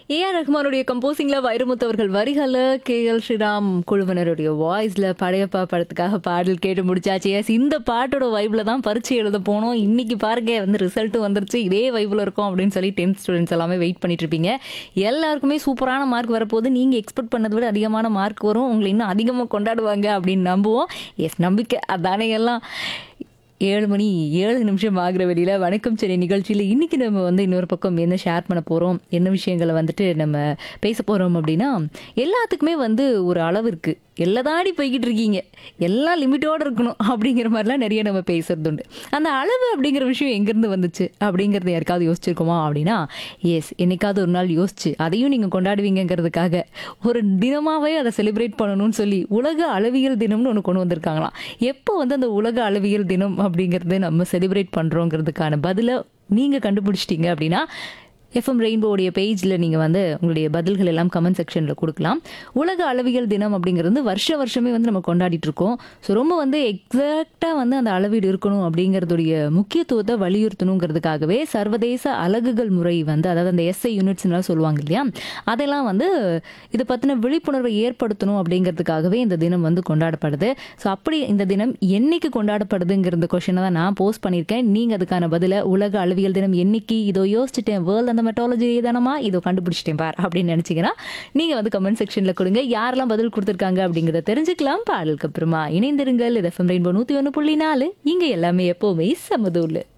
A R ரஹ்மானுடைய கம்போசிங்ல வைரமுத்து அவர்கள் வரிகள கே எல் ஸ்ரீராம் குழுவினருடைய வாய்ஸ்ல படையப்பா படத்துக்காக பாடல் கேட்டு முடிச்சாச்சு எஸ் இந்த பாட்டோட வைப்ல தான் பரீட்சை எழுத போனோம் இன்னைக்கு பாருங்க வந்து ரிசல்ட்டும் வந்துருச்சு இதே வைப்ல இருக்கும் அப்படின்னு சொல்லி டென்த் ஸ்டூடெண்ட்ஸ் எல்லாமே வெயிட் பண்ணிட்டு இருப்பீங்க எல்லாருக்குமே சூப்பரான மார்க் வரப்போது நீங்க எக்ஸ்பெக்ட் பண்ணதை விட அதிகமான மார்க் வரும் உங்களை இன்னும் அதிகமாக கொண்டாடுவாங்க அப்படின்னு நம்புவோம் எஸ் நம்பிக்கை அதானே எல்லாம் ஏழு மணி ஏழு நிமிஷம் ஆகிற வெளியில வணக்கம் சென்னை நிகழ்ச்சியில் இன்னைக்கு நம்ம வந்து இன்னொரு பக்கம் என்ன ஷேர் பண்ண போறோம் என்ன விஷயங்களை வந்துட்டு நம்ம பேச போறோம் அப்படின்னா எல்லாத்துக்குமே வந்து ஒரு அளவு இருக்கு எல்லாதாடி போய்கிட்டு இருக்கீங்க எல்லாம் லிமிட்டோட இருக்கணும் அப்படிங்கிற மாதிரிலாம் நிறைய நம்ம பேசுறது உண்டு அந்த அளவு அப்படிங்கிற விஷயம் எங்கேருந்து வந்துச்சு அப்படிங்கிறத யாருக்காவது யோசிச்சிருக்கோமா அப்படின்னா எஸ் என்னைக்காவது ஒரு நாள் யோசிச்சு அதையும் நீங்கள் கொண்டாடுவீங்கங்கிறதுக்காக ஒரு தினமாகவே அதை செலிப்ரேட் பண்ணணும்னு சொல்லி உலக அளவியல் தினம்னு ஒன்று கொண்டு வந்திருக்காங்களாம் எப்போ வந்து அந்த உலக அளவியல் தினம் அப்படிங்கிறது நம்ம செலிப்ரேட் பண்ணுறோங்கிறதுக்கான பதிலை நீங்கள் கண்டுபிடிச்சிட்டீங்க அப்படின்னா எஃப்எம் ரெயின்போடைய பேஜில் நீங்கள் வந்து உங்களுடைய பதில்கள் எல்லாம் கமெண்ட் செக்ஷனில் கொடுக்கலாம் உலக அளவியல் தினம் அப்படிங்கிறது வருஷ வருஷமே வந்து நம்ம கொண்டாடிட்டு இருக்கோம் ஸோ ரொம்ப வந்து எக்ஸாக்டாக வந்து அந்த அளவீடு இருக்கணும் அப்படிங்கிறதுடைய முக்கியத்துவத்தை வலியுறுத்தணுங்கிறதுக்காகவே சர்வதேச அலகுகள் முறை வந்து அதாவது அந்த எஸ்ஐ யூனிட்ஸ்லாம் சொல்லுவாங்க இல்லையா அதெல்லாம் வந்து இதை பற்றின விழிப்புணர்வை ஏற்படுத்தணும் அப்படிங்கிறதுக்காகவே இந்த தினம் வந்து கொண்டாடப்படுது ஸோ அப்படி இந்த தினம் என்னைக்கு கொண்டாடப்படுதுங்கிற கொஷனை தான் நான் போஸ்ட் பண்ணியிருக்கேன் நீங்கள் அதுக்கான பதிலை உலக அளவியல் தினம் என்னைக்கு இதோ யோசிச்சிட்டேன் வேர்ல்ட் அந்த மெட்டாலஜி தானமா இதோ கண்டுபிடிச்சிட்டேன் பார் அப்படின்னு நினச்சிங்கன்னா நீங்கள் வந்து கமெண்ட் செக்ஷனில் கொடுங்க யாரெல்லாம் பதில் கொடுத்துருக்காங்க அப்படிங்கிறத தெரிஞ்சுக்கலாம் பாடலுக்கு அப்புறமா இணைந்திருங்கள் இது எஃப்எம் ரெயின்போ நூற்றி ஒன்று புள்ளி நாலு இங்கே எல்லாமே எப்போவுமே சமதூள்